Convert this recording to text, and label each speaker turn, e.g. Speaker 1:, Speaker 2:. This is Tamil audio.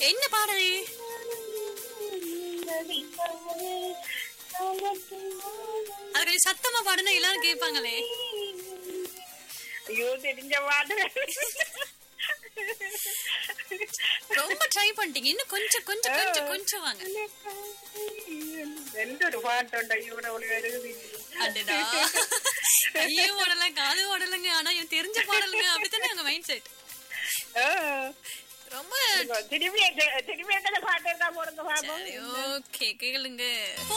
Speaker 1: என்ன பாடல் அது கொஞ்சம் சத்தமா பாடுனா எல்லாரும் கேட்பாங்களே
Speaker 2: ஐயோ தெரிஞ்ச பாட்டு
Speaker 1: ரொம்ப ட்ரை பண்ணிட்டீங்க இன்னும் கொஞ்சம் கொஞ்சம் கொஞ்சம் கொஞ்சம் வாங்க
Speaker 2: എന്തൊരു പാട്ടുണ്ട് ഇവിടെ ഒരു വരുന്നത്
Speaker 1: அடடா ஐயோ ஓடல காது ஓடலங்க ஆனா எனக்கு தெரிஞ்ச பாடலுங்க அப்படித்தானே உங்க மைண்ட் செட் ரொம்ப
Speaker 2: திரும்பி திரும்பி எத்தனை பாட்டு இருந்தா போடுங்க பாப்போம்
Speaker 1: சரி ஓகே கேளுங்க